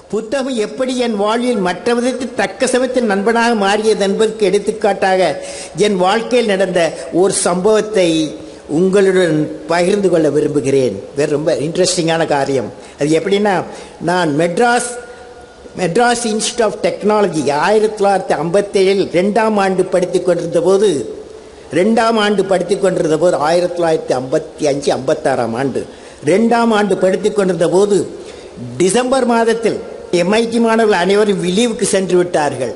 புத்தகம் எப்படி என் வாழ்வில் மற்ற விதத்தில் தக்க சமயத்தில் நண்பனாக மாறியது என்பதற்கு எடுத்துக்காட்டாக என் வாழ்க்கையில் நடந்த ஒரு சம்பவத்தை உங்களுடன் பகிர்ந்து கொள்ள விரும்புகிறேன் வேறு ரொம்ப இன்ட்ரெஸ்டிங்கான காரியம் அது எப்படின்னா நான் Madras Madras Institute of Technology ஆயிரத்தி தொள்ளாயிரத்தி ஐம்பத்தேழில் ரெண்டாம் ஆண்டு படித்துக் கொண்டிருந்த போது ரெண்டாம் ஆண்டு படித்துக் கொண்டிருந்த போது ஆயிரத்தி தொள்ளாயிரத்தி ஐம்பத்தி அஞ்சு ஐம்பத்தாறாம் ஆண்டு ரெண்டாம் ஆண்டு படித்துக் கொண்டிருந்த போது டிசம்பர் மாதத்தில் எம்ஐடி மாணவர்கள் அனைவரும் விலீவுக்கு சென்று விட்டார்கள்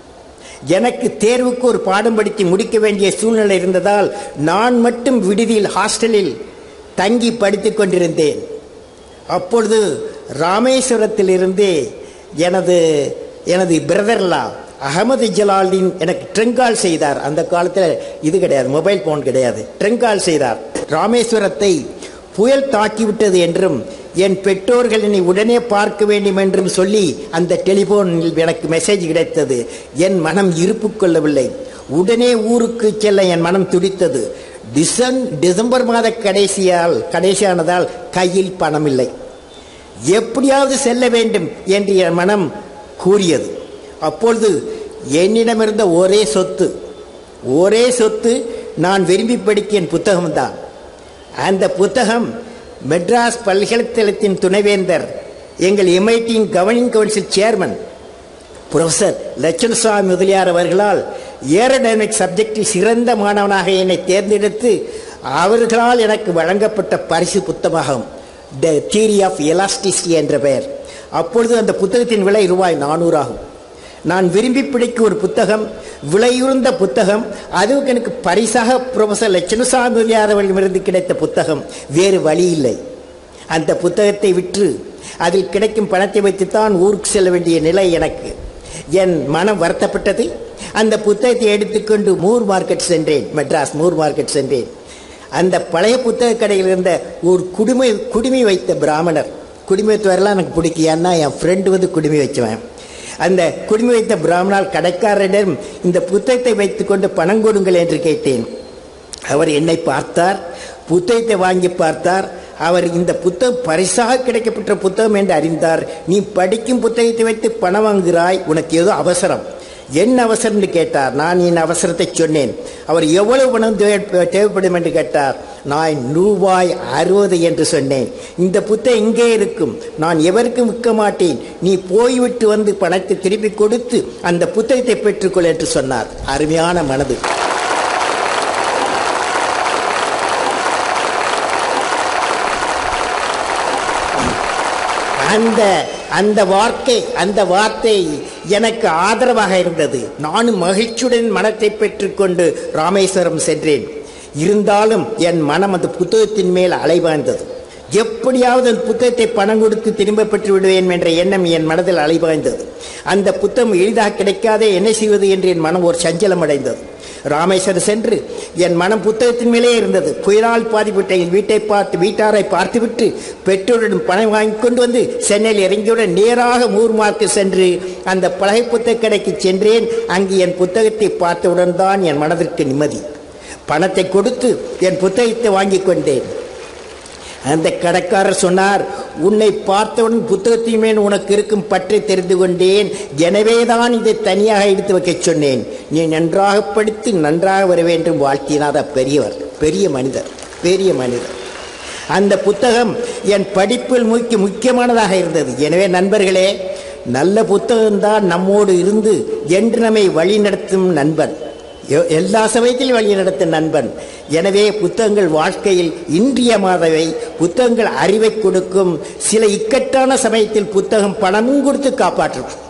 எனக்கு தேர்வுக்கு ஒரு பாடம் படித்து முடிக்க வேண்டிய சூழ்நிலை இருந்ததால் நான் மட்டும் விடுதியில் ஹாஸ்டலில் தங்கி படித்துக் கொண்டிருந்தேன் அப்பொழுது ராமேஸ்வரத்திலிருந்து எனது எனது பிரதர்லா அகமது ஜலாலின் எனக்கு ட்ரெங்கால் செய்தார் அந்த காலத்தில் இது கிடையாது மொபைல் போன் கிடையாது ட்ரெங்கால் செய்தார் ராமேஸ்வரத்தை புயல் தாக்கிவிட்டது என்றும் என் பெற்றோர்கள் என்னை உடனே பார்க்க வேண்டும் என்றும் சொல்லி அந்த டெலிபோனில் எனக்கு மெசேஜ் கிடைத்தது என் மனம் இருப்பு கொள்ளவில்லை உடனே ஊருக்கு செல்ல என் மனம் துடித்தது டிசன் டிசம்பர் மாத கடைசியால் கடைசியானதால் கையில் பணம் இல்லை எப்படியாவது செல்ல வேண்டும் என்று என் மனம் கூறியது அப்பொழுது என்னிடமிருந்த ஒரே சொத்து ஒரே சொத்து நான் விரும்பி படிக்க என் புத்தகம்தான் அந்த புத்தகம் மெட்ராஸ் பல்கலைக்கழகத்தின் துணைவேந்தர் எங்கள் எம்ஐடியின் governing council chairman professor Lakshmanaswami Mudaliar அவர்களால் ஏரோடைனமிக் சப்ஜெக்டில் சிறந்த மாணவனாக என்னை தேர்ந்தெடுத்து அவர்களால் எனக்கு வழங்கப்பட்ட பரிசு புத்தகமாகும் த தியரி ஆஃப் எலாஸ்டிசிட்டி என்ற பெயர் அப்பொழுது அந்த புத்தகத்தின் விலை ரூபாய் நானூறு ஆகும் நான் விரும்பி பிடிக்கும் ஒரு புத்தகம் விலையுறந்த புத்தகம் அதுவும் எனக்கு பரிசாக ப்ரொஃபசர் லட்சுமணசாமி முதலியார் அவர்களிடமிருந்து கிடைத்த புத்தகம் வேறு வழி இல்லை அந்த புத்தகத்தை விற்று அதில் கிடைக்கும் பணத்தை வைத்துத்தான் ஊருக்கு செல்ல வேண்டிய நிலை எனக்கு என் மனம் வருத்தப்பட்டது அந்த புத்தகத்தை எடுத்துக்கொண்டு மூர் மார்க்கெட் சென்றேன் மெட்ராஸ் மூர் மார்க்கெட் சென்றேன் அந்த பழைய புத்தக கடையில் இருந்த ஒரு குடுமை குடுமி வைத்த பிராமணர் குடுமி வைத்தவரெல்லாம் எனக்கு பிடிக்கும் ஏன்னா என் ஃப்ரெண்டு வந்து குடுமி வச்சுவேன் அந்த குடுமி வைத்த பிராமணால் கடைக்காரரிடம் இந்த புத்தகத்தை வைத்துக்கொண்டு பணம் கொடுங்கள் என்று கேட்டேன் அவர் என்னை பார்த்தார் புத்தகத்தை வாங்கி பார்த்தார் அவர் இந்த புத்தகம் பரிசாக கிடைக்கப்பட்ட புத்தகம் என்று அறிந்தார் நீ படிக்கும் புத்தகத்தை வைத்து பணம் வாங்குகிறாய் உனக்கு ஏதோ அவசரம் என்ன அவசரம்னு கேட்டார் நான் என் அவசரத்தை சொன்னேன் அவர் எவ்வளவு பணம் தேவை- தேவைப்படும் என்று கேட்டார் நான் ரூபாய் அறுபது என்று சொன்னேன் இந்த புத்தகம் இங்கே இருக்கும் நான் எவருக்கும் விற்க மாட்டேன் நீ போய்விட்டு வந்து பணத்தை திருப்பி கொடுத்து அந்த புத்தகத்தை பெற்றுக்கொள் என்று சொன்னார் அருமையான மனது அந்த அந்த வார்த்தை அந்த வார்த்தை எனக்கு ஆதரவாக இருந்தது நானும் மகிழ்ச்சியுடன் மனத்தை பெற்றுக்கொண்டு ராமேஸ்வரம் சென்றேன் இருந்தாலும் என் மனம் அந்த புத்தகத்தின் மேல் அலைபாய்ந்தது எப்படியாவது அந்த புத்தகத்தை பணம் கொடுத்து திரும்ப பெற்று விடுவேன் என்ற எண்ணம் என் மனதில் அலைபாய்ந்தது அந்த புத்தகம் எளிதாக கிடைக்காதே என்ன செய்வது என்று என் மனம் ஒரு சஞ்சலம் அடைந்தது ராமேஸ்வரம் சென்று என் மனம் புத்தகத்தின் மேலே இருந்தது புயலால் பாதிப்பட்ட என் வீட்டை பார்த்து வீட்டாரை பார்த்துவிட்டு பெற்றோரிடம் பணம் வாங்கி கொண்டு வந்து சென்னையில் இறங்கியுடன் நேராக மூர்மார்க்கு சென்று அந்த பழைய புத்தக கடைக்கு சென்றேன் அங்கு என் புத்தகத்தை பார்த்தவுடன் தான் என் மனதிற்கு நிம்மதி பணத்தை கொடுத்து என் புத்தகத்தை வாங்கி கொண்டேன் அந்த கடைக்காரர் சொன்னார் உன்னை பார்த்தவுடன் புத்தகத்தின் மேல் உனக்கு இருக்கும் பற்றி தெரிந்து கொண்டேன் எனவேதான் இதை தனியாக எடுத்து வைக்கச் சொன்னேன் நீ நன்றாக படித்து நன்றாக வர வேண்டும் வாழ்த்தினார் பெரியவர் பெரிய மனிதர் பெரிய மனிதர் அந்த புத்தகம் என் படிப்பில் முக்கிய முக்கியமானதாக இருந்தது எனவே நண்பர்களே நல்ல புத்தகம்தான் நம்மோடு இருந்து என்று நம்மை வழிநடத்தும் நண்பன் எ- எல்லா சமயத்திலும் வழி நடத்தும் நண்பன் எனவே புத்தகங்கள் வாழ்க்கையில் இன்றியமாதவை புத்தகங்கள் அறிவை கொடுக்கும் சில இக்கட்டான சமயத்தில் புத்தகம் பணமும் கொடுத்து காப்பாற்றும்